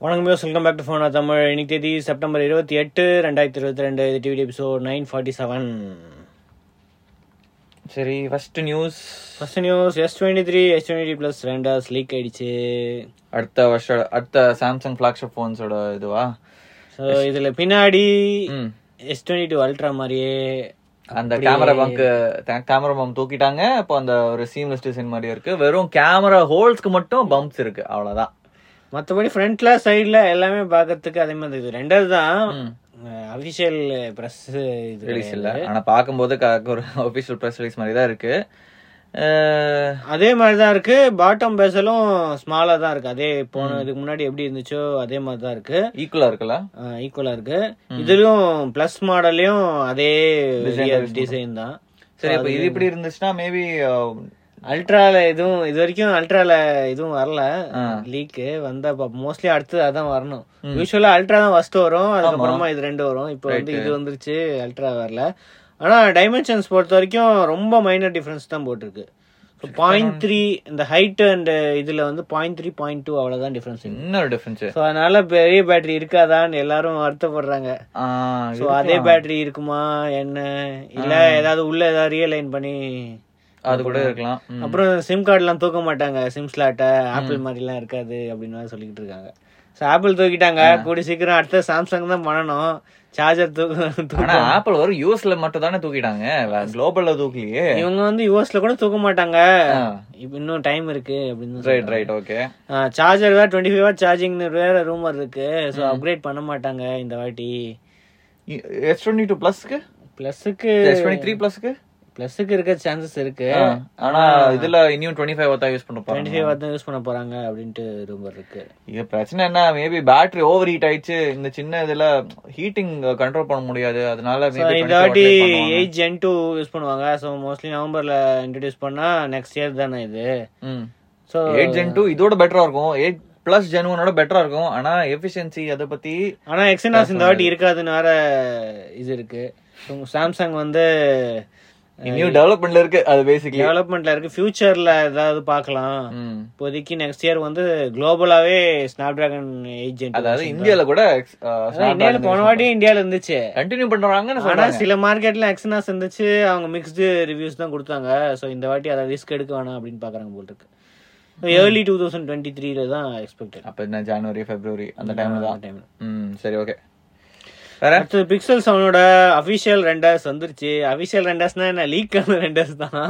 வணக்கம் யோஸ் welcome back to ஃபோனா தமிழ் இன்னைக்கு தேதி செப்டம்பர் இருபத்தி எட்டு ரெண்டாயிரத்தி இருபத்தி ரெண்டு இது TV episode nine forty seven சரி first news first news S twenty three S twenty plus renders leak ஆயிடுச்சு அடுத்த வருஷம் அடுத்த சாம்சங் ஃபிளாக்ஷிப் ஃபோன்ஸோட இதுவா ஸோ இதில் பின்னாடி ம் எஸ் டுவெண்ட்டி டூ அல்ட்ரா மாதிரியே அந்த கேமரா பங்க் கேமரா பம்ப் தூக்கிட்டாங்க இப்போ அந்த ஒரு சீம்லெஸ் டிசைன் மாதிரி இருக்கு வெறும் கேமரா ஹோல்ஸ்க்கு மட்டும் பம்ப்ஸ் இருக்கு அவ்வளவுதான் மற்றபடி ஃப்ரண்ட்ல சைடில் எல்லாமே பார்க்கறதுக்கு அதே மாதிரி இது ரெண்டாவது தான் அஃபிஷியல் ப்ரெஸ் இது ரிலீஸ் இல்ல ஆனா பார்க்கும்போது க- ஒரு ஒபிஷியல் ப்ரெஸ் ரிலீஸ் மாதிரி தான் இருக்கு அஹ், அதே மாதிரி தான் இருக்கு பாட்டம் பேசலும் ஸ்மாலா தான் இருக்கு அதே போன இதுக்கு முன்னாடி எப்படி இருந்துச்சோ அதே மாதிரி தான் இருக்கு ஈக்குவலா இருக்குல்ல ஈக்குவலா இருக்கு இதுலயும் பிளஸ் மாடல்லையும் அதே Design டிசைன் தான் சரி இப்போ இது இப்படி இருந்துச்சுன்னா மேபி அல்ட்ரால எதுவும் இது வரைக்கும் அல்ட்ரால எதுவும் வரல லீக்கு வந்தா மோஸ்ட்லி அடுத்து அதான் வரணும் யூஸ்வலா அல்ட்ரா தான் ஃபர்ஸ்ட் வரும் அதுக்கப்புறமா இது ரெண்டு வரும் இப்போ வந்து இது வந்துருச்சு அல்ட்ரா வரல ஆனா டைமென்ஷன்ஸ் பொறுத்த வரைக்கும் ரொம்ப மைனர் டிஃபரன்ஸ் தான் போட்டிருக்கு பாயிண்ட் த்ரீ இந்த ஹைட் அண்ட் இதுல வந்து பாயிண்ட் த்ரீ பாயிண்ட் டூ அவ்வளவுதான் டிஃபரன்ஸ் இன்னொரு டிஃபரன்ஸ் ஸோ அதனால பெரிய பேட்டரி இருக்காதான்னு எல்லாரும் வருத்தப்படுறாங்க ஸோ அதே பேட்டரி இருக்குமா என்ன இல்ல ஏதாவது உள்ள ஏதாவது ரியலைன் பண்ணி அது கூட இருக்கலாம் ம். அப்புறம் சிம் கார்டுலாம் தூக்க மாட்டாங்க சிம் ஸ்லாட்டை ஆப்பிள் மாதிரிலாம் இருக்காது அப்படின்னு வேற சொல்லிக்கிட்டு இருக்காங்க ஸோ ஆப்பிள் தூக்கிட்டாங்க கூடி சீக்கிரம் அடுத்த சாம்சங் தான் பண்ணணும் சார்ஜர் தூக்க ஆனா ஆப்பிள் வரும் யூஎஸ்ல மட்டும் தானே தூக்கிட்டாங்க குளோபல்ல தூக்கலையே இவங்க வந்து யூஎஸ்ல கூட தூக்க மாட்டாங்க இப்ப இன்னும் டைம் இருக்கு அப்படின்னு ரைட் ரைட் ஓகே சார்ஜர் வேற டுவெண்ட்டி ஃபைவ் வாட் சார்ஜிங்னு வேற ரூமர் இருக்கு ஸோ அப்கிரேட் பண்ண மாட்டாங்க இந்த வாட்டி எஸ் டுவெண்ட்டி டூ பிளஸ்க்கு பிளஸுக்கு எஸ் டுவெண்ட்டி த்ரீ பிளஸ்க்கு பிளஸுக்கு இருக்க சான்சஸ் இருக்கு ஆனா இதுல இன்னும் டுவெண்ட்டி ஃபைவ் தான் யூஸ் பண்ண டுவெண்ட்டி போறாங்க ஃபைவ் தான் யூஸ் பண்ண போறாங்க அப்படின்ட்டு ரூமர் இருக்கு இது பிரச்சனை என்ன மேபி பேட்டரி ஓவர் ஹீட் ஆயிடுச்சு இந்த சின்ன இதுல ஹீட்டிங் கண்ட்ரோல் பண்ண முடியாது அதனால So, மேபி இந்த வாட்டி எயிட் ஜென் டூ யூஸ் பண்ணுவாங்க ஸோ மோஸ்ட்லி நவம்பர்ல இன்ட்ரடியூஸ் பண்ணா நெக்ஸ்ட் இயர் தானே இது ஸோ எயிட் ஜென் டூ இதோட பெட்டரா இருக்கும் எயிட் பிளஸ் ஜென் ஒனோட பெட்டரா இருக்கும் ஆனா எஃபிஷியன்சி அதை பத்தி ஆனா எக்ஸனாஸ் இந்த வாட்டி இருக்காதுன்னு வேற இது இருக்கு சாம்சங் வந்து இன்னும் டெவலப்மெண்ட்ல இருக்கு அது பேசிக்கலி டெவலப்மெண்ட்ல இருக்கு ஃபியூச்சர்ல ஏதாவது பார்க்கலாம் இப்போதைக்கு நெக்ஸ்ட் இயர் வந்து குளோபலாவே ஸ்னாப் டிராகன் எயிட் ஜென் அதாவது இந்தியால கூட இந்தியால போன வாட்டி இந்தியால இருந்துச்சு கண்டினியூ பண்றாங்கன்னு ஆனா சொல்றாங்க சில மார்க்கெட்ல எக்ஸனாஸ் இருந்துச்சு அவங்க மிக்ஸ்டு ரிவ்யூஸ் தான் கொடுத்தாங்க சோ இந்த வாட்டி அதை ரிஸ்க் எடுக்க வேணாம் அப்படின்னு பாக்குறாங்க போல் இருக்கு ஏர்லி டூ தௌசண்ட் டுவெண்ட்டி த்ரீல தான் எக்ஸ்பெக்டட் அப்ப என்ன ஜனவரி பிப்ரவரி அந்த டைம்ல தான் டைம்ல ம் சரி ஓகே வேற அடுத்து பிக்சல் செவனோட அபிஷியல் ரெண்டர்ஸ் வந்துருச்சு அபிஷியல் ரெண்டர்ஸ்னா என்ன லீக் ஆன ரெண்டர்ஸ் தான்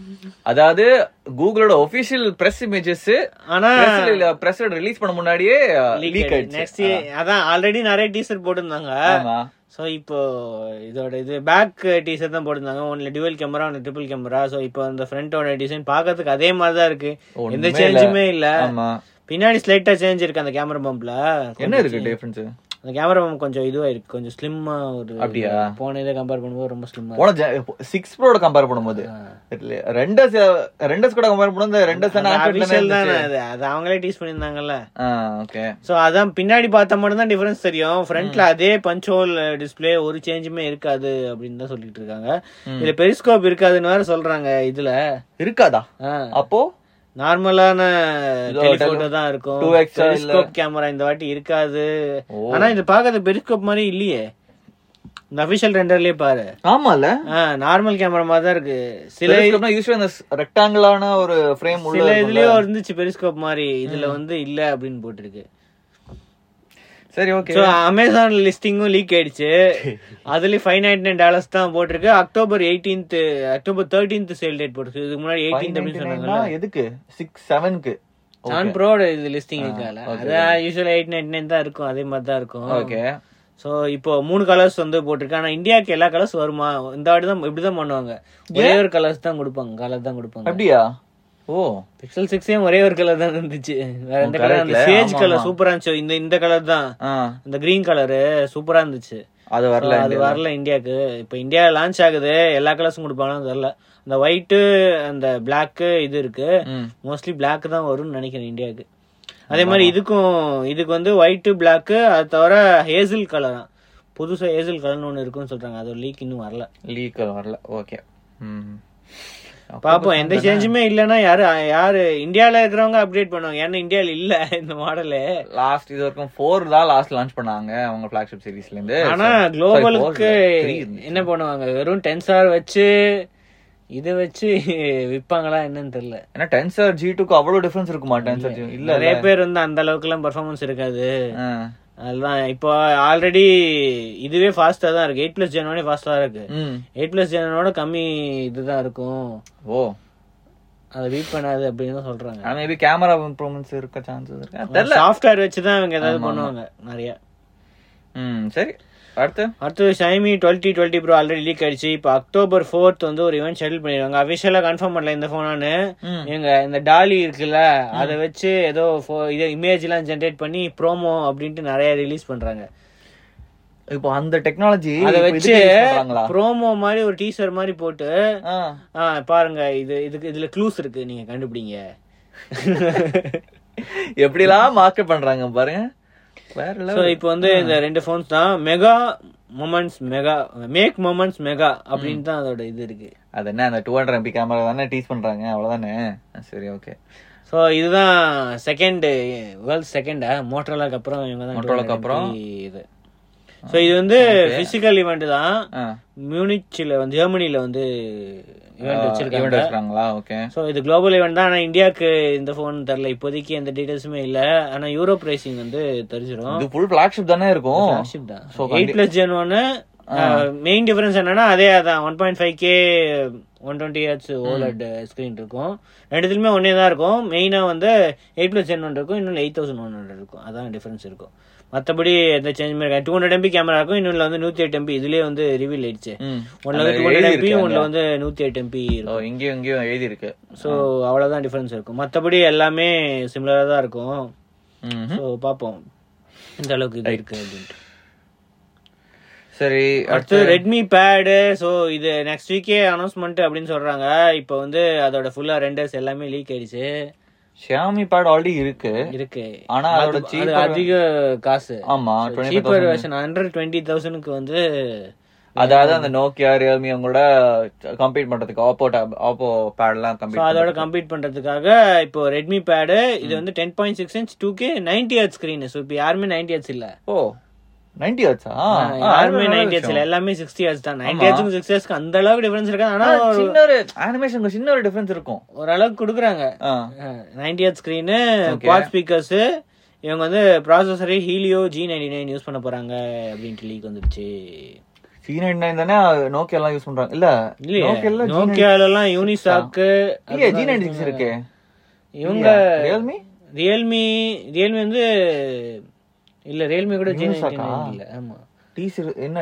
அதாவது கூகுளோட ஒபிஷியல் பிரஸ் இமேஜஸ் ஆனா பிரஸ் ரிலீஸ் பண்ண முன்னாடியே லீக் ஆயிடுச்சு நெக்ஸ்ட் அதான் ஆல்ரெடி நிறைய டீசர் போட்டிருந்தாங்க ஆமா ஸோ இப்போ இதோட இது பேக் டீசர் தான் போட்டிருந்தாங்க ஒன்ல டுவல் கேமரா ஒன்று ட்ரிபிள் கேமரா ஸோ இப்போ அந்த ஃப்ரண்டோட டிசைன் பார்க்கறதுக்கு அதே மாதிரி தான் இருக்கு எந்த ஒண்ணுமே இல்ல. சேஞ்சுமே இல்ல ஆமா பின்னாடி ஸ்லைட்டா சேஞ்ச் இருக்கு அந்த கேமரா பம்ப்ல என்ன இருக்கு டிஃபரன்ஸ் அந்த கேமரா பம்ப் கொஞ்சம் இதுவா இருக்கு கொஞ்சம் ஸ்லிம்மா ஒரு அப்படியா? போன இதை கம்பேர் பண்ணும்போது ரொம்ப ஸ்லிம்மா போன சிக்ஸ் ப்ரோட கம்பேர் பண்ணும்போது ரெண்டஸ் ரெண்டஸ் கூட கம்பேர் பண்ணும்போது ரெண்டஸ் அபிஷியல் தானே அது அது அவங்களே டீஸ் பண்ணியிருந்தாங்கல்ல ஓகே சோ அதான் பின்னாடி பார்த்தா மட்டும் தான் டிஃபரன்ஸ் தெரியும் ஃப்ரண்ட்ல அதே பஞ்சோல் டிஸ்ப்ளே ஒரு சேஞ்சுமே இருக்காது அப்படின்னு தான் சொல்லிட்டு இருக்காங்க இதுல பெரிஸ்கோப் இருக்காதுன்னு வேற சொல்றாங்க இதுல இருக்காதா அப்போ நார்மலான இதோ டெலிபோட்டோ தான் இருக்கும் 2x ஆ இல்ல? பெரிஸ்கோப் கேமரா இந்த வாட்டி இருக்காது ஓ. ஆனா இது பார்க்கறது பெரிஸ்கோப் மாதிரி இல்லையே இந்த அபிஷியல் ரெண்டர்லயே பாரு ஆமால நார்மல் கேமரா மாதிரி தான் இருக்கு சில பெரிஸ்கோப்னா யூஸ்வலி அந்த ரெக்டாங்கிளான ஒரு ஃப்ரேம் உள்ள சில இருக்கும்ல. இதுலயும் இருந்துச்சு பெரிஸ்கோப் மாதிரி இதுல வந்து இல்ல அப்படின்னு போட்டிருக்கு சரி ஓகே ஸோ அமேசான் லிஸ்டிங்கும் லீக் ஆயிடுச்சு அதுலயும் ஃபைவ் நைன்டி நைன் டாலர்ஸ் தான் போட்டிருக்கு October eighteenth October thirteenth sale date போட்டுருக்கு இதுக்கு முன்னாடி எயிட்டீன்த் அப்படின்னு சொன்னாங்கல்ல எதுக்கு சிக்ஸ் செவனுக்கு நான் ப்ரோட இது லிஸ்டிங் இருக்கால அதான் யூஸ்வலா எயிட் நைன்டி நைன் தான் இருக்கும் அதே மாதிரி தான் இருக்கும் ஓகே ஸோ இப்போ மூணு கலர்ஸ் வந்து போட்டிருக்கு ஆனா இந்தியாவுக்கு எல்லா கலர்ஸ் வருமா இந்த வாட்டி தான் இப்படிதான் பண்ணுவாங்க ஒரே ஒரு கலர்ஸ் தான் கொடுப்பாங்க கலர் தான் கொடுப்பாங்க அப்படியா ஓ பிக்சல் சிக்ஸே ஒரே ஒரு கலர் தான் இருந்துச்சு வேற எந்த Oh, கலர் அந்த correct. சேஜ் ஆமா, கலர் ஆமா. சூப்பரா இருந்துச்சு இந்த இந்த கலர் தான் ஆ அந்த கிரீன் கலரு சூப்பரா இருந்துச்சு அது வரல So, அது வரல இந்தியாவுக்கு இப்ப இந்தியா லான்ச் ஆகுது எல்லா கலர்ஸும் கொடுப்பாங்கன்னு தெரியல அந்த ஒயிட்டு அந்த Black இது இருக்கு ம். மோஸ்ட்லி Black தான் வரும்னு நினைக்கிறேன் இந்தியாவுக்கு அதே மாதிரி இதுக்கும் இதுக்கு வந்து ஒயிட்டு Black அது தவிர ஹேசில் கலர் புதுசா ஹேசில் கலர்னு ஒன்று இருக்குன்னு சொல்றாங்க அது லீக் இன்னும் வரல லீக் வரல ஓகே ம் பாப்போம் எந்த சேஞ்சுமே இல்லைன்னா யாரு யாரு இந்தியால இருக்கிறவங்க அப்டேட் பண்ணுவாங்க ஏன்னா இந்தியால இல்ல இந்த மாடலு லாஸ்ட் இது வரைக்கும் ஃபோர் தான் லாஸ்ட் லான்ச் பண்ணாங்க அவங்க ஃபிளாக்ஷிப் சீரிஸ்ல இருந்து ஆனா So- குளோபலுக்கு sorry, four இல்ல, three இருந்துச்சு. என்ன பண்ணுவாங்க வெறும் டென்சார் வச்சு இத வச்சு விப்பாங்களா என்னன்னு தெரியல ஏன்னா டென்சர் ஜி டூக்கு அவ்வளவு டிஃபரன்ஸ் இருக்குமா டென்சர் ஜி இல்ல நிறைய பேர் வந்து அந்த அளவுக்கு எல்லாம் பெர்ஃபார்மன்ஸ் இருக்காது ஆ. அதுதான் இப்போ ஆல்ரெடி இதுவே ஃபாஸ்டா தான் இருக்கு எயிட் பிளஸ் ஜெனோட ஃபாஸ்டா தான் இருக்கு ம் எயிட் பிளஸ் ஜெனோட கம்மி இதுதான் இருக்கும் ஓ அதை வீட் பண்ணாது அப்படின்னு தான் சொல்றாங்க ஆனா மேபி கேமரா இம்ப்ரூவ்மெண்ட்ஸ் இருக்க சான்சஸ் இருக்கு தெரியல சாஃப்ட்வேர் வச்சு தான் இவங்க ஏதாவது பண்ணுவாங்க நிறைய ம் சரி அடுத்து அடுத்து Xiaomi twelve twelve pro already leak ஆயிடுச்சு இப்போ அக்டோபர் ஃபோர்த் வந்து ஒரு ஈவெண்ட் ஷெடியூல் பண்ணிடுவாங்க அபிஷியலா கன்ஃபார்ம் பண்ணல இந்த போனான்னு ம். எங்க இந்த டாலி இருக்குல்ல அதை வச்சு ஏதோ pho- இது இமேஜ் எல்லாம் ஜென்ரேட் பண்ணி ப்ரோமோ அப்படின்ட்டு நிறைய ரிலீஸ் பண்றாங்க இப்போ அந்த டெக்னாலஜி அதை வச்சு பண்றாங்களா ப்ரோமோ மாதிரி ஒரு டீசர் மாதிரி போட்டு ஆ. ஆ, பாருங்க இது இதுக்கு இதுல க்ளூஸ் இருக்கு நீங்க கண்டுபிடிங்க எப்படிலாம் மார்க்கெட் பண்றாங்க பாருங்க வேற ஸோ level. இப்போ வந்து இந்த ரெண்டு ஃபோன்ஸ் தான் mega moments mega make moments mega அப்படின்னு தான் அதோட இது இருக்கு அது என்ன அந்த டூ ஹண்ட்ரட் எம்பி கேமரா தானே டீஸ் பண்றாங்க அவ்வளவுதானே ஆ, சரி ஓகே ஸோ இதுதான் செகண்ட் வேர்ல்ட் செகண்டா மோட்டரோலாக்கு அப்புறம் இவங்க தான் Motorola-க்கு 200 அப்புறம்? இது ஸோ இது வந்து பிசிக்கல் ஈவெண்ட் தான் ஆ. மியூனிச்சில் வந்து ஜெர்மனில வந்து ஈவெண்ட் ஈவெண்ட் வச்சிருக்காங்க வச்சிருக்காங்களா ஓகே ஸோ இது குளோபல் ஈவெண்ட் தான் ஆனால் இந்தியாவுக்கு இந்த ஃபோன் தெரில இப்போதைக்கு எந்த டீடைல்ஸுமே இல்லை ஆனால் யூரோப் ரைசிங் வந்து தெரிஞ்சிடும் இது ஃபுல் ஃபிளாக்ஷிப் தானே இருக்கும் ஃபிளாக்ஷிப் தான் So, எயிட் பிளஸ் ஜென் ஒன்று மெயின் டிஃபரன்ஸ் என்னன்னா அதே அதான் one point five K one twenty H OLED screen இருக்கும் ரெண்டுத்துலயுமே ஒன்னே தான் இருக்கும் மெயினா வந்து எயிட் பிளஸ் ஜென் ஒன் இருக்கும் இன்னொன்று எயிட் தௌசண்ட் ஒன் ஹண்ட்ரட் இருக்கும் அதான் டிஃபரன்ஸ் இருக்கும் மற்றபடி எந்த சேஞ்சுமே இருக்காது டூ ஹண்ட்ரட் எம்பி கேமரா இருக்கும் இன்னொன்று வந்து நூற்றி எட்டு எம்பி இதுலேயே வந்து ரிவீல் ஆயிடுச்சு ம். ஒன்றில் வந்து அதுல டூ ஹண்ட்ரட் எழுதி எம்பி இருக்கு ஒன்றில் அங்க. வந்து நூற்றி எட்டு எம்பி ஓ, இருக்கும் இங்கேயும் இங்கேயும் எழுதி இருக்கு ஸோ அவ்வளோதான் டிஃபரன்ஸ் இருக்கும் மற்றபடி எல்லாமே சிமிலராக தான் இருக்கும் ம்ஹும். ஸோ பார்ப்போம் இந்த அளவுக்கு இது இருக்கு அப்படின்ட்டு சரி அடுத்து ரெட்மி பேடு ஸோ இது நெக்ஸ்ட் வீக்கே அனௌன்ஸ்மெண்ட் அப்படின்னு சொல்றாங்க இப்போ வந்து அதோட ஃபுல்லா ரெண்டர்ஸ் எல்லாமே லீக் ஆயிடுச்சு ஷியாமி பேட் ஆல்ரெடி இருக்கு இருக்கு ஆனா அது- அதோட அது cheaper- அதிக காசு ஆமா twenty cheaper version hundred twenty தௌசண்ட்க்கு வந்து அதாவது அந்த நோக்கியா ரியல்மி அவங்களோட கம்பீட் பண்றதுக்கு ஆப்போ ஆப்போ பேட் எல்லாம் ஸோ கம்பீட் அதோட கம்ப்ளீட் பண்றதுக்காக இப்போ ரெட்மி பேடு இது வந்து ten point six inch two K ninety H screen so இப்போ யாருமே நைன்டி ஹெச் இல்ல ஓ நைன்டி ஆச்சா யாருமே நைன்டி ஹெச் இல்ல எல்லாமே சிக்ஸ்டி ஹெச் தான் நைன்டி ஹெச்சுக்கும் சிக்ஸ்டி ஹெச்க்கு அந்த அளவுக்கு டிஃபரன்ஸ் இருக்காது ஆனா ஒரு- சின்ன ஒரு அனிமேஷன் சின்ன ஒரு டிஃபரன்ஸ் இருக்கும் ஓரளவுக்கு கொடுக்குறாங்க ஆ. Ninety H screen quad speakers இவங்க வந்து ப்ராசஸரே Helio G ninety nine use பண்ண போறாங்க அப்படின்ட்டு லீக் வந்துருச்சு சி நைன் நைன் தானே நோக்கியா எல்லாம் யூஸ் பண்றாங்க இல்ல இல்லையே நோக்கியா எல்லாம் நோக்கியால எல்லாம் யூனிசாக்கு இல்லையா ஜி நைன் சிக்ஸ் இருக்கு இவங்க ரியல்மி ரியல்மி ரியல்மி வந்து இல்ல ரியல்மி கூட ஜி நைன்டி Unisoc-ஆ? இல்ல ஆமா டி என்ன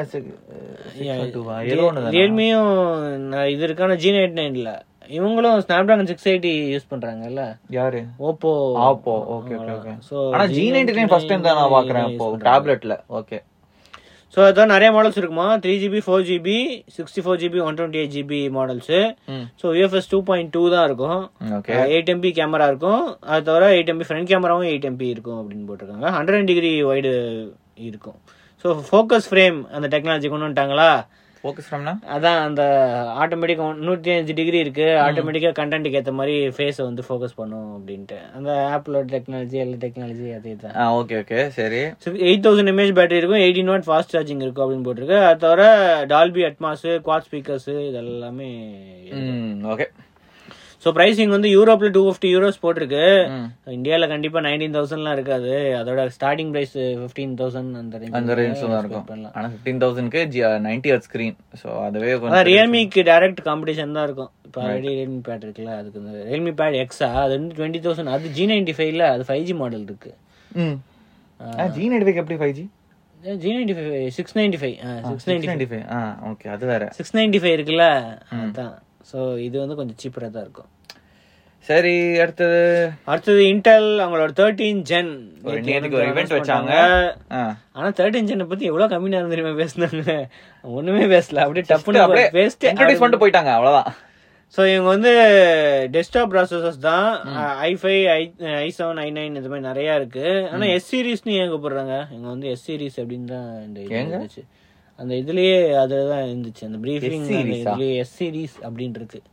ஏதோ ஒன்று ரியல்மியும் இது இருக்கான ஜி நைன்டி நைன் இல்ல இவங்களும் Snapdragon six eighty use பண்றாங்கல்ல யாரு Oppo Oppo okay okay okay so ஆனா G ninety nine first time தான் நான் பாக்குறேன் இப்போ டேப்லெட்ல ஓகே ஸோ அதான் நிறைய மாடல்ஸ் இருக்குமா three GB four GB sixty four GB one twenty eight GB models hmm so UFS two point two தான் இருக்கும் ஓகே எயிட் எம்பி கேமரா இருக்கும் அது தவிர எயிட் எம்பி ஃப்ரண்ட் கேமராவும் எயிட் எம்பி இருக்கும் அப்படின்னு போட்டிருக்காங்க ஹண்ட்ரட் டிகிரி வைடு இருக்கும் ஸோ ஃபோக்கஸ் ஃப்ரேம் அந்த டெக்னாலஜி கொண்டு வந்துட்டாங்களா ஃபோக்கஸ் ஃப்ரம்னா அதான் அந்த ஆட்டோமேட்டிக் நூற்றி அஞ்சு டிகிரி இருக்கு ஆட்டோமேட்டிக்கா கண்டென்ட்டுக்கு ஏற்ற மாதிரி ஃபேஸை வந்து ஃபோக்கஸ் பண்ணும் அப்படின்ட்டு அந்த ஆப்பிளோட டெக்னாலஜி எல்லா டெக்னாலஜி அதே தான் ஆ ஓகே ஓகே சரி எயிட் தௌசண்ட் எம்ஏஹெச் பேட்டரி இருக்கும் எயிட்டின் வாட் ஃபாஸ்ட் சார்ஜிங் இருக்கும் அப்படின்னு போட்டிருக்கு அது தவிர டால்பி அட்மாஸ் குவாட் ஸ்பீக்கர்ஸ் இதெல்லாமே ம் ஓகே ஸோ பிரைசிங் வந்து யூரோப்ல டூ ஃபிஃப்டி யூரோஸ் போட்டிருக்கு ம் இந்தியாவில் கண்டிப்பா நைன்டீன் தௌசண்ட்லாம் இருக்காது அதோட ஸ்டார்டிங் பிரைஸ் ஃபிஃப்டீன் தௌசண்ட் அந்த range அந்த ல ரேஞ்ச் தான் expect இருக்கும் பண்ணலாம் ஆனா ஃபிஃப்டீன் தௌசண்ட்க்கு நைன்டி ஹர்ட் ஸ்கிரீன் ஸோ அதுவே அதான் கொஞ்சம் ரியல்மிக்கு டைரக்ட் காம்படிஷன் தான் இருக்கும் இப்போ ஆல்ரெடி ரியல்மி பேட் இருக்குல்ல அதுக்கு இந்த ரியல்மி பேட் எக்ஸா அது வந்து டுவெண்ட்டி தௌசண்ட் அது ஜி நைன்டி ஃபைவ்ல அது ஃபைவ் ஜி மாடல் இருக்கு ம் ஜி நைன்டி எப்படி five G G ninety five six ninety five six ninety ninety five ah okay அது வேற சிக்ஸ் நைன்டி ஃபைவ் இருக்குல்ல அதான் ஸோ இது வந்து கொஞ்சம் சீப்பராக தான் இருக்கும் சரி அடுத்தது அடுத்தது இன்டெல் அவங்களோட தேர்ட்டீன் ஜென் ஒரு நேத்துக்கு ஒரு event வச்சாங்க. ஆ ஆனா தேர்ட்டீன் ஜெனை பத்தி எவ்வளவு கம்மி நேரம் தெரியுமா பேசினாங்க ஒண்ணுமே பேசல அப்படியே டப்புனு அப்படியே பேசிட்டு இன்ட்ரோடியூஸ் பண்ணிட்டு போயிட்டாங்க அவ்வளவுதான் ஸோ இவங்க வந்து டெஸ்க்டாப் ப்ராசஸர்ஸ் தான் i five i i seven i nine இந்த மாதிரி நிறைய இருக்கு ஆனா எஸ் சீரிஸ்னு ஏன் கூப்பிடுறாங்க இவங்க வந்து எஸ் சீரிஸ் அப்படின்னு தான் இந்த இது ஏங்க? இருந்துச்சு அந்த இதுலயே அதுல தான் இருந்துச்சு அந்த பிரீஃபிங் S series ஆ? இதுலயே எஸ் சீரிஸ் அப்படின்னு இருக்கு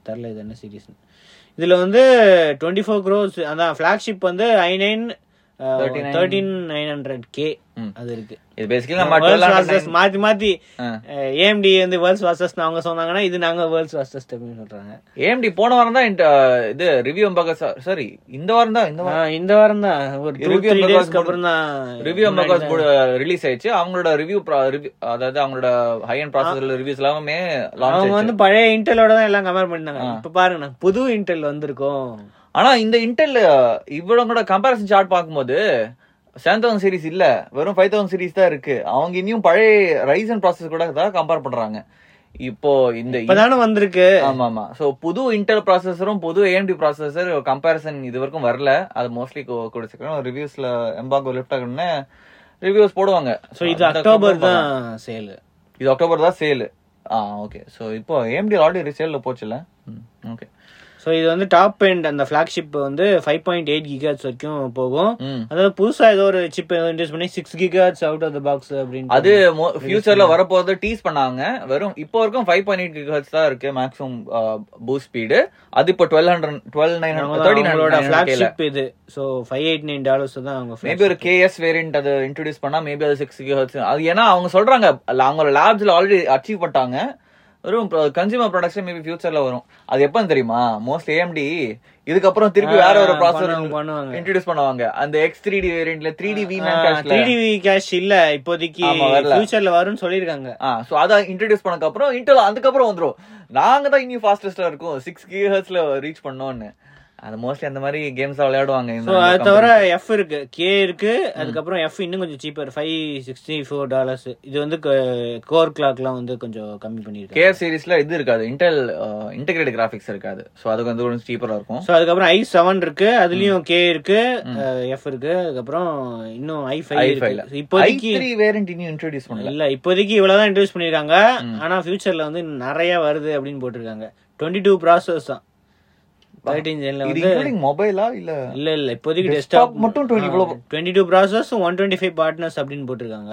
தெரில இது என்ன சீரிஸ் இதுல வந்து டுவெண்ட்டி ஃபோர் க்ரோஸ் அதான் ஃபிளாக்ஷிப் வந்து i nine thirteen nine hundred K hmm. அது இருக்கு இது பேசிக்கலி நம்ம வேர்ல்ட்ஸ் 1200 வாசஸ் மாத்தி மாத்தி ஆ. ஏஎம்டி வந்து வேர்ல்ட்ஸ் வாசஸ் அவங்க சொன்னாங்கன்னா இது நாங்க வேர்ல்ட்ஸ் வாசஸ் அப்படின்னு சொல்றாங்க ஏஎம்டி போன வாரம் தான் இந்த, இது ரிவ்யூ அம்பாக சாரி இந்த வாரம் தான் இந்த ஆ, வாரம் இந்த வாரம் தான் ஒரு டூ Review த்ரீ Ambassador டேஸ்க்கு அப்புறம் தான் ரிவ்யூ அம்பாகாஸ் ரிலீஸ் ஆயிடுச்சு அவங்களோட ரிவ்யூ அதாவது அவங்களோட ஹை அண்ட் ப்ராசஸர் ரிவ்யூஸ் எல்லாமே லான்ச் அவங்க வந்து பழைய இன்டெலோட தான் எல்லாம் கம்பேர் பண்ணிருந்தாங்க இப்ப பாருங்க நான் புது இன்டெல் வந்திருக்கோம் ஆனா இந்த இன்டெல் இவ்வளவு கூட கம்பேரிசன் சார்ட் பார்க்கும்போது செவன் தௌசண்ட் சீரிஸ் இல்ல வெறும் ஃபைவ் தௌசண்ட் சீரிஸ் தான் இருக்கு அவங்க இன்னும் பழைய ரைசன் ப்ராசஸ் கூட தான் கம்பேர் பண்றாங்க இப்போ இந்த இப்பதானே வந்திருக்கு ஆமா ஆமா சோ புது இன்டெல் ப்ராசஸரும் புது ஏஎம்டி ப்ராசஸர் கம்பேரிசன் இது வரைக்கும் வரல அது மோஸ்ட்லி கூட சீக்கிரம் ரிவ்யூஸ்ல எம்பாகோ லிஃப்ட் ஆகணும்னு ரிவ்யூஸ் போடுவாங்க சோ இது அக்டோபர் தான் சேல் இது அக்டோபர் தான் சேல் ஆ ஓகே சோ இப்போ ஏஎம்டி ஆல்ரெடி சேல்ல போச்சுல ஓகே சோ இது வந்து டாப் எண்ட் அந்த ஃபிளாக்ஷிப் வந்து ஃபைவ் பாயிண்ட் எயிட் கிகாட்ஸ் வரைக்கும் போகும் ம் அதாவது புதுசா ஏதோ ஒரு சிப் ஏதோ இன்ட்ரூஸ் பண்ணி six gigahertz out of the box அப்படின்னு அது ஃபியூச்சர்ல வரப்போறது டீஸ் பண்ணாங்க வெறும் இப்போ வரைக்கும் ஃபைவ் பாயிண்ட் எயிட் கிஹர்ட்ஸ் தான் இருக்கு மேக்ஸிமம் பூஸ்ட் ஸ்பீடு அது இப்போ twelve hundred twelve nine thirty அவங்களோட நைன் ஃபிளாக்ஷிப் இது so five eight nine dollars தான் அவங்க மேபி ஒரு கேஎஸ் வேரியன்ட் அது இன்ட்ரோடியூஸ் பண்ணா மேபி அது சிக்ஸ் கிஹர்ட்ஸ் அது ஏன்னா அவங்க சொல்றாங்க அல்ல, அவங்க லேப்ஸ்ல ஆல்ரெடி அச்சீவ் பண்ணிட்டாங்க வெறும் கன்சியூமர் ப்ராடக்ட்ஸ் மேபி ஃபியூச்சர்ல வரும் அது எப்பன்னு தெரியுமா மோஸ்ட் ஏஎம்டி இதுக்கப்புறம் திருப்பி வேற ஒரு ப்ராசஸர் பண்ணுவாங்க, பண்ணுவாங்க இன்ட்ரோடியூஸ் பண்ணுவாங்க அந்த எக்ஸ் த்ரீ டி வேரியன்ட்ல three D V three D cache இல்ல இப்போதைக்கு ஆமா, வரல. ஃபியூச்சர்ல வரும்னு சொல்லிருக்காங்க ஆ சோ அத இன்ட்ரோடியூஸ் பண்ணதுக்கு அப்புறம் இன்டெல் அதுக்கப்புறம் வந்துரும் நாங்க தான் இன்னும் ஃபாஸ்டஸ்டா இருக்கும் சிக்ஸ் கிஹர்ட்ஸ்ல ரீச் பண்ணோம்னு அது மோஸ்ட்லி அந்த மாதிரி கேம்ஸ் விளையாடுவாங்க இந்த ஸோ அது company. தவிர எஃப் இருக்கு கே இருக்கு அதுக்கப்புறம் எஃப் இன்னும் கொஞ்சம் cheaper five sixty four dollars இது வந்து கோர் கிளாக்லாம் வந்து கொஞ்சம் கம்மி பண்ணிருக்காங்க கேஎஃப் சீரிஸ்ல இது இருக்காது இன்டெல் இன்டெகிரேட் கிராஃபிக்ஸ் இருக்காது சோ அது வந்து கொஞ்சம் சீப்பரா இருக்கும் ஸோ அதுக்கப்புறம் ஐ செவன் இருக்கு அதுலயும் கே இருக்கு எஃப் இருக்கு அதுக்கப்புறம் இன்னும் ஐ ஃபைவ் i5 இருக்கு ல. So இப்போதைக்கு i3 வேரியன்ட் இன்னும் இன்ட்ரோடியூஸ் பண்ணல இல்ல இப்போதைக்கு இவ்வளவுதான் இன்ட்ரடியூஸ் பண்ணிருக்காங்க ஆனா ஃபியூச்சர்ல வந்து நிறைய வருது அப்படின்னு போட்டிருக்காங்க டுவெண்ட்டி டூ ப்ராசஸ் தான் தேர்ட்டின் ஜென்ல இது வந்து இன்க்ளூடிங் மொபைலா இல்ல இல்ல இல்ல இப்போதைக்கு Desktop டெஸ்க்டாப் மட்டும் 20 இவ்வளவு. Twenty two process one twenty five partners அப்படின்னு போட்டிருக்காங்க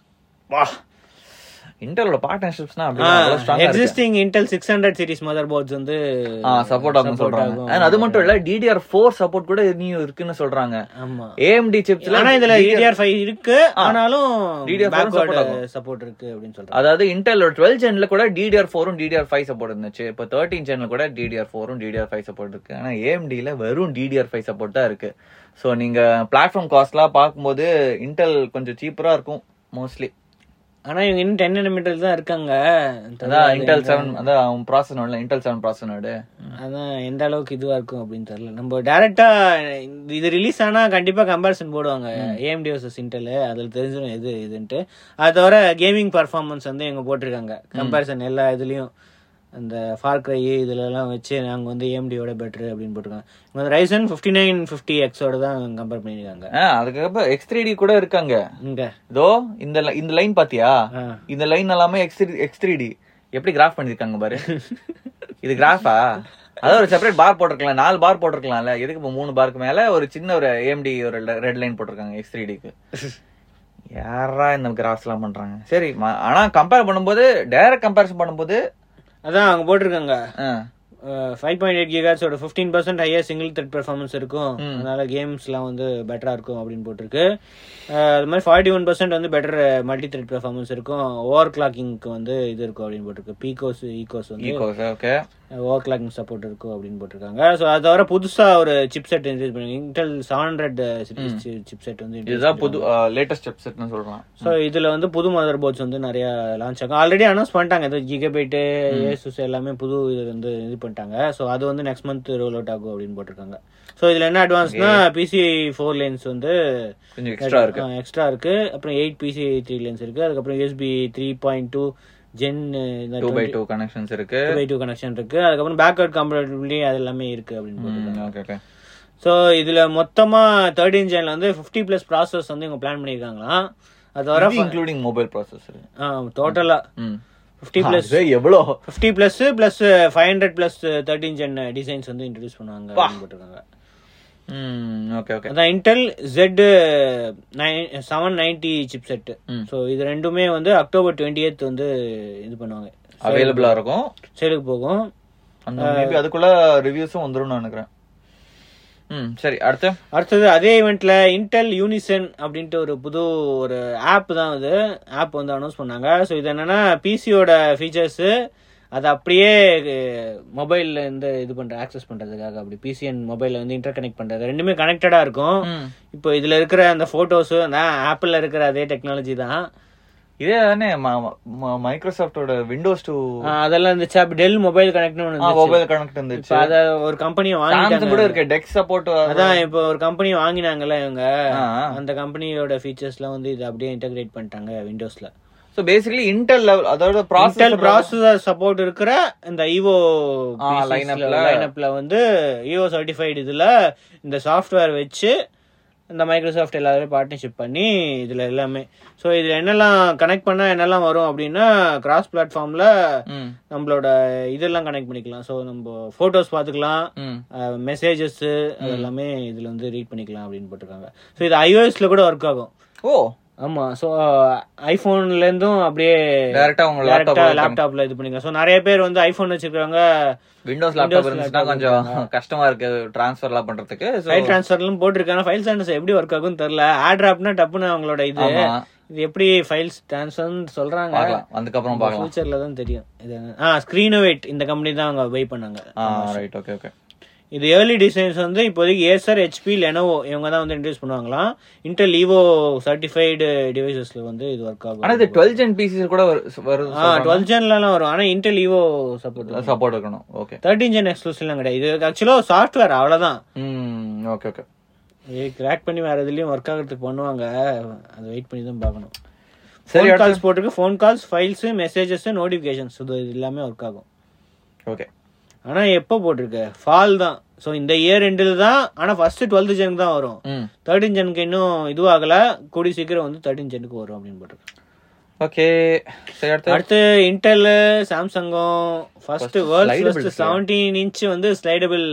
வா இன்டெலோட பார்ட்னர்ஷிப்ஸ்னா அப்படி அவ்வளவு ஸ்ட்ராங்கா இருக்கு existing Intel six hundred series motherboards வந்து சப்போர்ட் ஆகும் support சொல்றாங்க ஆகும். And அது மட்டும் இல்ல டிடிஆர் ஃபோர் சப்போர்ட் கூட இன்னும் இருக்குன்னு சொல்றாங்க ஆமா ஏஎம்டி சிப்ஸ்ல ஆனா இதுல DDR ஃபைவ் இருக்கு ஆனாலும் DDR4 support பேக்வர்டு ஆகும். சப்போர்ட் இருக்கு அப்படின்னு சொல்றாங்க அதாவது இன்டெல் டுவெல் ஜென்ல கூட டிடிஆர் ஃபோரும் டிடிஆர் ஃபைவ் சப்போர்ட் இருந்துச்சு இப்போ தேர்ட்டின் ஜென்ல கூட டிடிஆர் ஃபோரும் டிடிஆர் ஃபைவ் சப்போர்ட் இருக்கு ஆனா ஏஎம்டில வெறும் டிடிஆர் ஃபைவ் சப்போர்ட் தான் இருக்கு ஸோ நீங்க பிளாட்ஃபார்ம் காஸ்ட்லாம் பார்க்கும்போது இன்டெல் கொஞ்சம் சீப்பரா இருக்கும் மோஸ்ட்லி ஆனா இவங்க இன்னும் டென் எலிமெண்டர் தான் இருக்காங்க அதான் இன்டெல் செவன் அதான் அவன் ப்ராசஸ் நோட்ல இன்டெல் செவன் ப்ராசஸ் நோடு அதான் எந்த அளவுக்கு இதுவா இருக்கும் அப்படின்னு தெரியல நம்ம டைரக்டா இது ரிலீஸ் ஆனா கண்டிப்பா கம்பேரிசன் போடுவாங்க ஏஎம்டி வர்சஸ் இன்டெல் அதுல தெரிஞ்சிடும் எது இதுன்ட்டு அது தவிர கேமிங் பர்ஃபார்மன்ஸ் வந்து இவங்க போட்டிருக்காங்க கம்பேரிசன் எல்லா இதுலயும் அந்த ஃபார் கிரை இதுல எல்லாம் வச்சு நாங்க வந்து ஏஎம்டியோட பெட்டர் அப்படின்னு போட்டிருக்காங்க இவங்க ரைசன் ஃபிஃப்டி நைன் ஃபிஃப்டி எக்ஸோட தான் கம்பேர் பண்ணிருக்காங்க அதுக்கப்புறம் எக்ஸ் த்ரீ டி கூட இருக்காங்க இங்க இதோ இந்த li- இந்த லைன் பாத்தியா ஆ. இந்த லைன் எல்லாமே எக்ஸ் எக்ஸ் த்ரீ டி எப்படி கிராஃப் பண்ணிருக்காங்க பாரு இது கிராஃபா அதாவது ஒரு செப்பரேட் பார் போட்டிருக்கலாம் நாலு பார் போட்டிருக்கலாம்ல எதுக்கு இப்போ மூணு பார்க்கு மேல ஒரு சின்ன ஒரு ஏஎம்டி ஒரு ரெட் லைன் போட்டிருக்காங்க எக்ஸ் த்ரீ டிக்கு யாரா இந்த கிராஃப்ஸ் எல்லாம் பண்றாங்க சரி ம- ஆனா கம்பேர் பண்ணும்போது டைரக்ட் கம்பேரிசன் பண்ணும்போது அதான் அவங்க போட்டிருக்காங்க ஆ, ஃபைவ் பாயிண்ட் எயிட் கிகாஸோட fifteen percent higher single thread performance இருக்கும் அதனால கேம்ஸ்லாம் வந்து பெட்டரா இருக்கும் அப்படின்னு போட்டிருக்கு அஹ் அது மாதிரி ஃபார்ட்டி ஒன் பர்சன்ட் வந்து பெட்டர் மல்டி த்ரெட் பெர்ஃபார்மன்ஸ் இருக்கும் ஓவர் கிளாக்கிங்க்கு வந்து இது இருக்கும் அப்படின்னு போட்டிருக்கு பீகோஸ் ஈகோஸ் வந்து E cores okay overclocking support இருக்கும் அப்படின்னு போட்டிருக்காங்க ஸோ அது தவிர புதுசா ஒரு சிப் செட் இன்ட்ரடியூஸ் பண்ணி Intel seven hundred chipset வந்து introduce இதுதான் புது லேட்டஸ்ட் ஸ்டெப்ஸ்னு சொல்றான் ஸோ இதுல வந்து புது மதர் போர்ட்ஸ் வந்து நிறைய லான்ச் ஆகும் ஆல்ரெடி அனௌன்ஸ் பண்ணிட்டாங்க ஏதோ ஜிகபைட்டு ஏசுஸ் எல்லாமே புது இது வந்து இது பண்ணிட்டாங்க ஸோ அது வந்து நெக்ஸ்ட் மந்த் ரோல் அவுட் ஆகும் அப்படின்னு போட்டிருக்காங்க ஸோ இதுல என்ன அட்வான்ஸ்னா பிசி ஃபோர் லைன்ஸ் வந்து கொஞ்சம் எக்ஸ்ட்ரா இருக்கு எக்ஸ்ட்ரா இருக்கு அப்புறம் எயிட் பிசி த்ரீ லைன்ஸ் இருக்கு அதுக்கப்புறம் USB three point two gen two by two connections இருக்கு பை டூ கனெக்ஷன் இருக்கு அதுக்கப்புறம் பேக்வர்ட் கம்பேட்டபிலிட்டி அது எல்லாமே இருக்கு அப்படின்னு போட்டிருக்காங்க ஓகே ஓகே ஸோ இதுல மொத்தமா தேர்ட்டின் ஜென்ல வந்து ஃபிஃப்டி பிளஸ் ப்ராசஸ் வந்து இவங்க பிளான் பண்ணியிருக்காங்களாம் அது தவிர இன்க்ளூடிங் மொபைல் ப்ராசஸர் டோட்டலா ம் ஃபிஃப்டி பிளஸ் எவ்வளோ fifty plus plus five hundred plus thirteen gen designs வந்து இன்ட்ரடியூஸ் பண்ணுவாங்க அப்படின்னு போட்டிருக்காங்க ம் ஓகே ஓகே அதான் Intel Z nine seven ninety chipset hmm. So இது ரெண்டுமே வந்து அக்டோபர் டுவெண்ட்டி வந்து இது பண்ணுவாங்க அவைலபிளா இருக்கும் சேலுக்கு போகும் அந்த மேபி அதுக்குள்ள ரிவ்யூஸும் வந்துரும்னு நினைக்கிறேன் ம் சரி அடுத்து அடுத்தது அதே ஈவெண்ட்ல இன்டெல் யூனிசன் அப்படின்ட்டு ஒரு புது ஒரு ஆப் தான் அது ஆப் வந்து அனௌன்ஸ் பண்ணாங்க ஸோ இது என்னன்னா பிசியோட ஃபீச்சர்ஸ் அதை அப்படியே மொபைல்ல இருந்து இது பண்ற ஆக்சஸ் பண்றதுக்காக அப்படி பிசி அண்ட் மொபைல்ல வந்து இன்டர் கனெக்ட் பண்றது ரெண்டுமே கனெக்டடா இருக்கும் ம். இப்போ இதுல இருக்கிற அந்த போட்டோஸ் அந்த ஆப்பிள்ல இருக்கிற அதே டெக்னாலஜி தான் இதே தானே மைக்ரோசாஃப்டோட விண்டோஸ் டூ ஆஹ் அதெல்லாம் இருந்துச்சு அப்படி டெல் மொபைல் கனெக்ட்னு ஒன்று இருந்துச்சு மொபைல் கனெக்ட் இருந்துச்சு இப்போ அதை ஒரு கம்பெனி சாம்சங் வாங்கிட்டாங்க கூட இருக்கு டெக் சப்போர்ட் அதான் இப்போ ஒரு கம்பெனி வாங்கினாங்கல்ல இவங்க ஆ. அந்த கம்பெனியோட ஃபீச்சர்ஸ்லாம் வந்து இது அப்படியே இன்டகிரேட் பண்ணிட்டாங்க விண்டோஸ்ல சோ பேசிக்கலி இன்டெல் லெவல் அதோட இன்டெல் ப்ராசஸர் ப்ராசஸர் சப்போர்ட் இருக்கிற இந்த ஈவோ ஆ, line-up-ல. லைனப்ல வந்து ஈவோ சர்டிஃபைடு இதுல இந்த சாஃப்ட்வேர் வச்சு இந்த மைக்ரோசாஃப்ட் எல்லாரும் பார்ட்னர்ஷிப் பண்ணி இதுல எல்லாமே ஸோ இதுல என்னெல்லாம் கனெக்ட் பண்ணா என்னெல்லாம் வரும் அப்படின்னா கிராஸ் பிளாட்ஃபார்ம்ல ம் நம்மளோட இதெல்லாம் கனெக்ட் பண்ணிக்கலாம் ஸோ நம்ம போட்டோஸ் பார்த்துக்கலாம் ம் மெசேஜஸ் அது எல்லாமே இதுல வந்து ரீட் பண்ணிக்கலாம் அப்படின்னு போட்டிருக்காங்க ஸோ இது iOS-ல கூட ஒர்க் ஆகும் ஓ ஆமா ஸோ ஐபோன்ல இருந்தும் அப்படியே டைரக்டா உங்க டேரக்டா லேப்டாப் லேப்டாப்ல இது பண்ணிக்கலாம் ஸோ நிறைய பேர் வந்து ஐபோன் வச்சிருக்காங்க விண்டோஸ் லேப்டாப் இருந்துச்சுன்னா கொஞ்சம் கஷ்டமா இருக்கு ட்ரான்ஸ்ஃபர்லாம் பண்றதுக்கு So, ஃபைல் ட்ரான்ஸ்ஃபர்லாம் போட்டிருக்காங்க ஃபைல் ட்ரான்ஸ்ஃபர் எப்படி ஒர்க் ஆகும்னு தெரியல ஆட்ராப்னா டப்புன்னு அவங்களோட இது ஆமா இது எப்படி ஃபைல்ஸ் ட்ரான்ஸ்ஃபர்னு சொல்றாங்க பார்க்கலாம் அதுக்கப்புறம் பார்க்கலாம் ஃபியூச்சர்ல தான் தெரியும் இது ஆ ஸ்க்ரீனோவேட் இந்த கம்பெனி தான் அவங்க பை பண்ணாங்க ஆ ரைட் ஓகே ஓகே இது ஏர்லி டிசைன்ஸ் வந்து இப்போதைக்கு ஏசர் ஹெச்பி லெனோவோ இவங்க தான் வந்து இன்ட்ரடியூஸ் பண்ணுவாங்களாம் இன்டெல் ஈவோ சர்டிஃபைடு டிவைசஸ்ல வந்து இது ஒர்க் ஆகும் ஆனா இது டுவெல் ஜென் பிசிஸ் கூட வரு- வருது ஆ டுவெல் ஜென்லாம் வரும் ஆனா இன்டெல் ஈவோ சப்போர்ட் சப்போர்ட் இருக்கணும் ஓகே தேர்ட்டின் ஜென் எக்ஸ்க்ளூசிவ்லாம் கிடையாது இது ஆக்சுவலா சாஃப்ட்வேர் அவ்வளவுதான் ம் ஓகே ஓகே இது கிராக் பண்ணி வேற எதுலயும் ஒர்க் ஆகிறதுக்கு பண்ணுவாங்க அதை வெயிட் பண்ணி தான் பார்க்கணும் சரி, ஃபோன் கால்ஸ் போட்டிருக்கு phone calls files messages notifications இது எல்லாமே ஒர்க் ஆகும் ஓகே ஆனா எப்போ போட்டிருக்கு ஃபால் தான் ஸோ இந்த இயர் ரெண்டில் தான் ஆனா ஃபர்ஸ்ட் டுவெல்த் ஜெனுக்கு தான் வரும் ம் தேர்ட்டின் ஜெனுக்கு இன்னும் இதுவாகல கூடி சீக்கிரம் வந்து தேர்ட்டின் ஜெனுக்கு வரும் அப்படின்னு போட்டிருக்கு ஓகே சரி அடுத்து அடுத்து இன்டெல் சாம்சங்கும் first world slidable first seventeen inch வந்து ஸ்லைடபிள்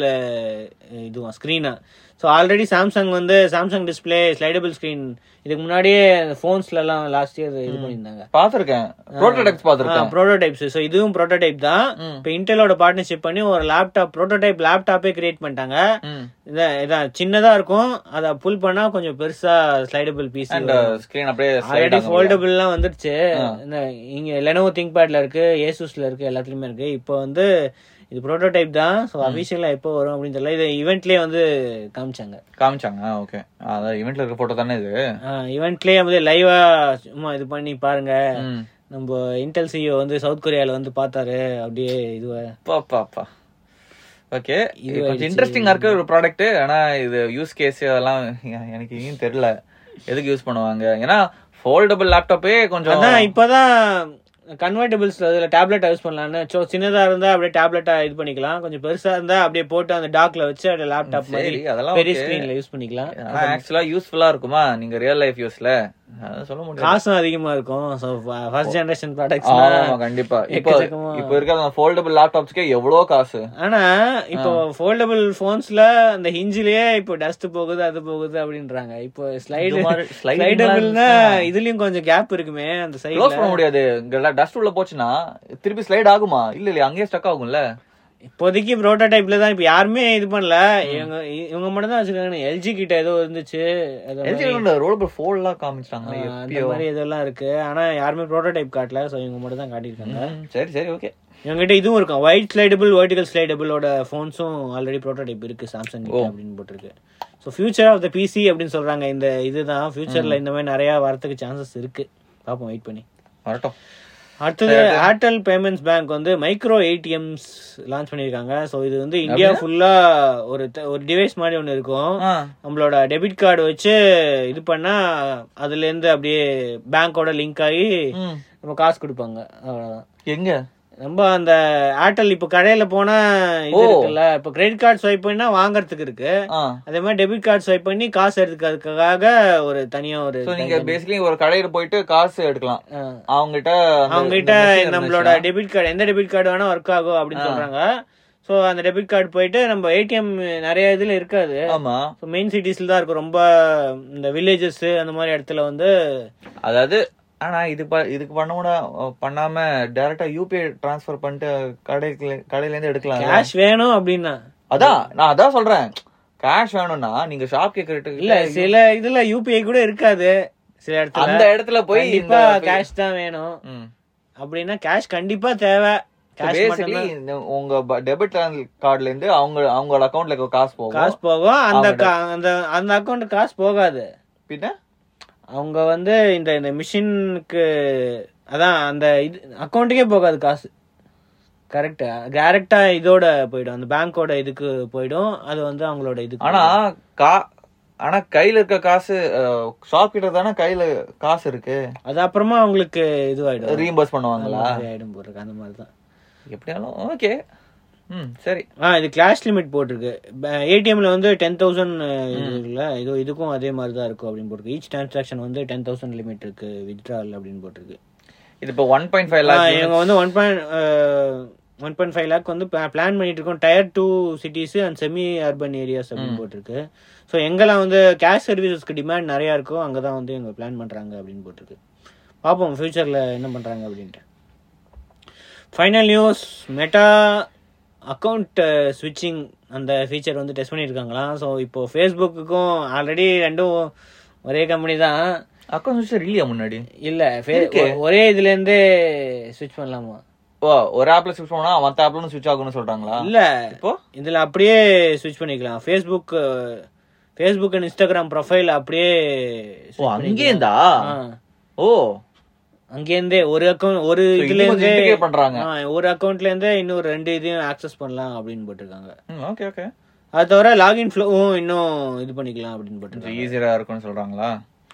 இதுவா ஸ்க்ரீனா ஸோ ஆல்ரெடி சாம்சங் வந்து சாம்சங் டிஸ்பிளே ஸ்லைடபிள் ஸ்க்ரீன் இதுக்கு முன்னாடியே ஃபோன்ஸ்ல எல்லாம் லாஸ்ட் இயர் இது பண்ணியிருந்தாங்க பாத்திருக்கேன் ப்ரோட்டோடைப்ஸ் பாத்திருக்கேன் ப்ரோட்டோடைப்ஸ் ஸோ இதுவும் ப்ரோட்டோடைப் தான் ம். இப்போ இன்டெலோட பார்ட்னர்ஷிப் பண்ணி ஒரு லேப்டாப் ப்ரோட்டோடைப் லேப்டாப்பே கிரியேட் பண்ணிட்டாங்க ம் இதான் இதான் சின்னதா இருக்கும் அதை புல் பண்ணா கொஞ்சம் பெருசா ஸ்லைடபிள் பிசி அண்ட் ஸ்கிரீன் அப்படியே ஆல்ரெடி ஃபோல்டபுள்லாம் வந்துருச்சு இந்த இங்க லெனோவோ திங்க் பேட்ல இருக்கு ஏசூஸ்ல இருக்கு எல்லாத்துலயுமே இருக்கு இப்போ வந்து இது ப்ரோட்டோடைப் தான் ஸோ அபிஷியலா எப்போ வரும் அப்படின்னு தெரியல இது ஈவெண்ட்லயே வந்து காமிச்சாங்க காமிச்சாங்க ஓகே அதான் ஈவெண்ட்ல இருக்க போட்டோ தானே இது ஈவெண்ட்லயே வந்து லைவா சும்மா இது பண்ணி பாருங்க ம் நம்ம இன்டெல் சிஓ வந்து சவுத் கொரியால வந்து பார்த்தாரு அப்படியே இதுவா பாப்பா ஓகே இது இது கொஞ்சம் இன்ட்ரெஸ்டிங்கா இருக்க ஒரு ப்ராடக்ட் ஆனா இது யூஸ் கேஸ் அதெல்லாம் எ- எனக்கு இன்னும் தெரியல எதுக்கு யூஸ் பண்ணுவாங்க ஏன்னா ஃபோல்டபுள் லேப்டாப்பே கொஞ்சம் அதான் இப்பதான் கன்வெர்டபிள்ஸ் அதுல டேப்லெட் யூஸ் பண்ணலாம்னு சோ சின்னதா இருந்தா அப்படியே டேப்லெட்டா இது பண்ணிக்கலாம் கொஞ்சம் பெருசா இருந்தா அப்படியே போட்டு அந்த டாக்ல வச்சு அப்படியே லேப்டாப் மாதிரி சரி அதெல்லாம் பெரிய okay. ஸ்கிரீன்ல யூஸ் பண்ணிக்கலாம் ஆனா ஆக்சுவலா யூஸ்ஃபுல்லா இருக்குமா நீங்க ரியல் லைஃப் யூஸ்ல அதான் சொல்ல முடியாது காசும் அதிகமா இருக்கும் சோ ஃபர்ஸ்ட் ஜெனரேஷன் ப்ராடக்ட்ஸ் ஆமா கண்டிப்பா இப்போ எக்கச்சக்கமா. இப்போ இருக்கிற ஃபோல்டபுள் லேப்டாப்ஸ்க்கே எவ்வளவு காசு ஆனா இப்போ ஃபோல்டபிள் போன்ஸ்ல அந்த ஹிஞ்சிலேயே இப்போ டஸ்ட் போகுது அது போகுது அப்படின்றாங்க இப்போ ஸ்லைடு இது மாதிரி sliding ஸ்லைடபிள்னா எல்லாம் இதுலயும் கொஞ்சம் கேப் இருக்குமே அந்த க்ளோஸ் சைடுல பண்ண முடியாது டஸ்ட் உள்ள போச்சுன்னா திருப்பி ஸ்லைட் ஆகுமா இல்ல இல்ல அங்கேயே ஸ்டக் ஆகும்ல இப்போதைக்கு ப்ரோட்டோடைப்ல தான் இப்போ யாருமே இது பண்ணல இவங்க இவங்க மட்டும் தான் வச்சிருக்காங்க எல்ஜி கிட்ட ஏதோ இருந்துச்சு அது மாதிரி, எல்ஜி ரோலபிள் ஃபோல்ட்லாம் காமிச்சாங்க ஆ, அந்த மாதிரி இதெல்லாம் இருக்கு ஆனா யாருமே ப்ரோட்டோடைப் காட்டல சோ இவங்க மட்டும் தான் காட்டியிருக்காங்க சரி சரி ஓகே இவங்ககிட்ட இதுவும் இருக்கும் ஒயிட் ஸ்லைடபிள் வெர்டிகல் ஸ்லைடபிளோட ஃபோன்ஸும் ஆல்ரெடி ப்ரோட்டோடைப் இருக்கு சாம்சங் கிட்ட அப்படின்னு போட்டிருக்கு so future of the PC அப்படின்னு சொல்றாங்க இந்த இதுதான் ஃபியூச்சர்ல இந்த மாதிரி நிறைய வரதுக்கு சான்சஸ் இருக்கு பார்ப்போம் வெயிட் பண்ணி வரட்டும் அடுத்தது ஏர்டெல் பேமெண்ட்ஸ் பேங்க் வந்து மைக்ரோ ஏடிஎம்ஸ் லான்ச் பண்ணியிருக்காங்க ஸோ இது வந்து இந்தியா ஃபுல்லா ஒரு த- ஒரு டிவைஸ் மாதிரி ஒன்று இருக்கும் ஆ, நம்மளோட டெபிட் கார்டு வச்சு இது பண்ணா அதுல இருந்து அப்படியே பேங்கோட லிங்க் ஆகி ம். நம்ம காசு கொடுப்பாங்க அவ்வளவுதான் எங்க நம்ம அந்த ஏர்டெல் இப்ப கடையில போனா இது இருக்குல்ல இப்ப கிரெடிட் கார்டு ஸ்வைப் பண்ணா வாங்குறதுக்கு இருக்கு ஆ அதே மாதிரி டெபிட் கார்டு ஸ்வைப் பண்ணி காசு எடுத்துக்கிறதுக்காக ஒரு தனியா ஒரு சோ நீங்க பேசிக்கலி ஒரு கடையில போயிட்டு காசு எடுக்கலாம் ஆ. அவங்க கிட்ட அந்த- அவங்க கிட்ட இந்த machine நம்மளோட இருந்துச்சுன்னா- டெபிட் கார்டு எந்த டெபிட் கார்டு வேணா ஒர்க் ஆகும் அப்படின்னு சொல்றாங்க சோ அந்த டெபிட் கார்டு போயிட்டு நம்ம ஏடிஎம் நிறைய இதுல இருக்காது ஆமா மெயின் சிட்டிஸ்ல தான் இருக்கும் ரொம்ப இந்த வில்லேஜஸ் அந்த மாதிரி இடத்துல வந்து அதாவது ஆனா இது ப- இதுக்கு பண்ண கூட அஹ், பண்ணாம டைரக்டா யூபிஐ டிரான்ஸ்ஃபர் பண்ணிட்டு கடைக்கு கடையில இருந்து எடுக்கலாம் கேஷ் வேணும் அப்படின்னா அதான் நான் அதான் சொல்றேன் கேஷ் வேணும்னா நீங்க ஷாப் கேக்குறது இல்ல சில இதுல யூபிஐ கூட இருக்காது சில இடத்துல அந்த இடத்துல போய் இந்த கண்டிப்பா கேஷ் தான் வேணும் ம். அப்படின்னா கேஷ் கண்டிப்பா தேவை கேஷ் பேசிக்கலி உங்க டெபிட் கார்டுல இருந்து அவங்க அவங்களோட அக்கவுண்ட்ல காசு போகும் காசு போகும் அந்த கா- அந்த அந்த அக்கௌண்ட் காசு போகாது பின்ன அவங்க வந்து இந்த இந்த மிஷினுக்கு அதான் அந்த இது அக்கௌண்ட்டுக்கே போகாது காசு கரெக்ட் டைரக்டா இதோட போயிடும் அந்த பேங்கோட இதுக்கு போயிடும் அது வந்து அவங்களோட இதுக்கு ஆனா கா ஆனா கையில இருக்க காசு ஷாப் கிட்ட தானே கையில காசு இருக்கு அது அப்புறமா அவங்களுக்கு இதுவாயிடும் ரீஇம்பர்ஸ் பண்ணுவாங்களா அந்த மாதிரி ஆயிடும் போட்டிருக்கு அந்த மாதிரி தான் எப்படியாலும் ஓகே ம் சரி ஆ இது கிளாஸ் லிமிட் போட்டிருக்கு ஏடிஎம்ல வந்து டென் தௌசண்ட் இருக்குல்ல இது இதுக்கும் அதே மாதிரி தான் இருக்கும் அப்படின்னு போட்டிருக்கு ஈச் டிரான்சாக்ஷன் வந்து டென் தௌசண்ட் லிமிட் இருக்கு வித்ட்ரால் அப்படின்னு போட்டிருக்கு இது இப்போ one point five ah, lakh இவங்க வந்து one point one point five lakh வந்து பிளான் பண்ணிட்டு இருக்கோம் tier two cities and semi urban areas அப்படின்னு போட்டிருக்கு ஸோ எங்கெல்லாம் வந்து கேஷ் சர்வீசஸ்க்கு டிமாண்ட் நிறையா இருக்கோ அங்கே தான் வந்து இவங்க பிளான் பண்ணுறாங்க அப்படின்னு போட்டிருக்கு பார்ப்போம் ஃபியூச்சரில் என்ன பண்ணுறாங்க அப்படின்ட்டு ஃபைனல் நியூஸ் மெட்டா அக்கௌண்ட் ஸ்விட்சிங் அந்த ஃபீச்சர் வந்து டெஸ்ட் பண்ணியிருக்காங்களாம் ஸோ இப்போ ஃபேஸ்புக்குக்கும் ஆல்ரெடி ரெண்டும் ஒரே கம்பெனி தான் அக்கௌண்ட் சுவிட்ச் இல்லையா முன்னாடி இல்ல ஃபே- ஒரே இதுல இருந்து ஸ்விட்ச் பண்ணலாமா ஓ ஒரு ஆப்ல ஸ்விட்ச் பண்ணா மத்த ஆப்ல ஸ்விட்ச் ஆகும்னு சொல்றாங்களா இல்ல இப்போ இதுல அப்படியே ஸ்விட்ச் பண்ணிக்கலாம் Facebook Facebook and Instagram profile அப்படியே ஓ அங்கேந்தா ஆ. ஓ அங்கேருந்தே ஒரு அக்கௌண்ட் ஒரு So, இதுல இது கொஞ்சம் இருந்தே integrate பண்றாங்க. ஆ, ஒரு அக்கௌண்ட்ல இருந்தே இன்னொரு ரெண்டு இதையும் ஆக்சஸ் பண்ணலாம் அப்படின்னு போட்டிருக்காங்க ஓகே ஓகே அது தவிர லாகின் ஃப்ளோவும் இன்னும் இது பண்ணிக்கலாம் அப்படின்னு போட்டிருக்காங்க ஈஸியா இருக்கும்னு சொல்றாங்களா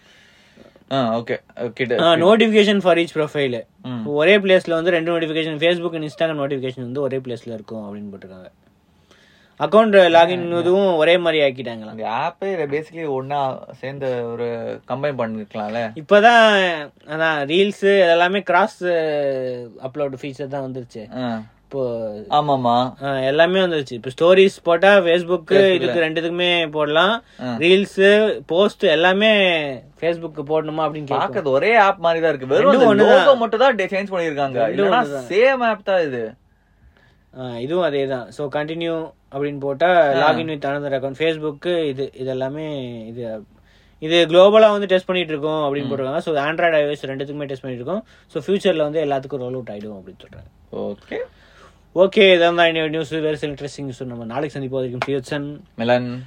ah okay okay notification for each profile hmm. ஒரே பிளேஸ்ல வந்து ரெண்டு notification Facebook and Instagram notification வந்து ஒரே பிளேஸ்ல இருக்கும் அப்படின்னு போட்டிருக்காங்க அக்கௌண்ட் லாகின் இதுவும் ஒரே மாதிரி ஆக்கிட்டாங்களாம் அந்த ஆப்பே பேசிக்கலி ஒண்ணா சேர்ந்து ஒரு கம்பைன் பண்ணிருக்கலாம்ல இப்பதான் அதான் ரீல்ஸ் எல்லாமே கிராஸ் அப்லோட் ஃபீச்சர் தான் வந்துருச்சு ஆ. இப்போ ஆமாமா அஹ், எல்லாமே வந்துருச்சு இப்போ ஸ்டோரிஸ் போட்டா ஃபேஸ்புக் இதுக்கு ரெண்டுத்துக்குமே போடலாம் ஆ. ரீல்ஸ் போஸ்ட் எல்லாமே ஃபேஸ்புக் போடணுமா அப்படின்னு கேட்கும் பாக்குறது ஒரே ஆப் மாதிரி தான் இருக்கு ரெண்டும் வெறும் ஒண்ணுதான். லோகோ மட்டும் தான் சேஞ்ச் பண்ணிருக்காங்க ரெண்டும் இல்லனா ஒண்ணுதான். சேம் ஆப் தான் இது அஹ், இதுவும் அதே தான் ஸோ கண்டினியூ அப்படின்னு போட்டா login with another account Facebook இது இது எல்லாமே இது இது குளோபலா வந்து டெஸ்ட் பண்ணிட்டு இருக்கோம் அப்படின்னு போட்டிருக்காங்க ஸோ ஆண்ட்ராய்டு ஐஓஎஸ் ரெண்டுத்துக்குமே டெஸ்ட் பண்ணிட்டு இருக்கோம் ஸோ ஃபியூச்சர்ல வந்து எல்லாத்துக்கும் ரோல் அவுட் ஆயிடும் அப்படின்னு சொல்றாங்க ஓகே ஓகே இதான் தான் நியூஸ் வேறு சில இன்ட்ரெஸ்டிங் நியூஸ் நம்ம நாளைக்கு சந்திப்போம் வரைக்கும் ஃபியூச்சன் மிலன்